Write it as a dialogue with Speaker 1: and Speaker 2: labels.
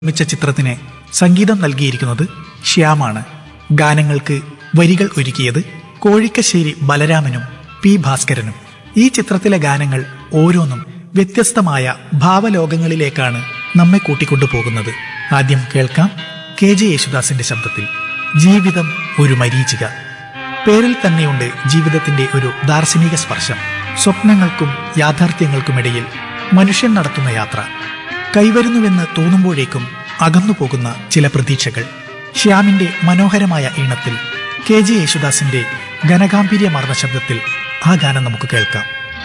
Speaker 1: നിർമ്മിച്ച ചിത്രത്തിന് സംഗീതം നൽകിയിരിക്കുന്നത് ശ്യാമാണ് ഗാനങ്ങൾക്ക് വരികൾ ഒരുക്കിയത് കോഴിക്കശ്ശേരി ബലരാമനും പി ഭാസ്കരനും ഈ ചിത്രത്തിലെ ഗാനങ്ങൾ ഓരോന്നും വ്യത്യസ്തമായ ഭാവലോകങ്ങളിലേക്കാണ് നമ്മെ കൂട്ടിക്കൊണ്ടുപോകുന്നത് ആദ്യം കേൾക്കാം കെ ജെ യേശുദാസിന്റെ ശബ്ദത്തിൽ ജീവിതം ഒരു മരീചിക പേരിൽ തന്നെയുണ്ട് ജീവിതത്തിന്റെ ഒരു ദാർശനിക സ്പർശം സ്വപ്നങ്ങൾക്കും യാഥാർത്ഥ്യങ്ങൾക്കുമിടയിൽ മനുഷ്യൻ നടത്തുന്ന യാത്ര കൈവരുന്നുവെന്ന് തോന്നുമ്പോഴേക്കും അകന്നു പോകുന്ന ചില പ്രതീക്ഷകൾ ശ്യാമിന്റെ മനോഹരമായ ഈണത്തിൽ കെ ജെ യേശുദാസിന്റെ ഘനഗാംഭീര്യമാർന്ന ശബ്ദത്തിൽ ആ ഗാനം നമുക്ക് കേൾക്കാം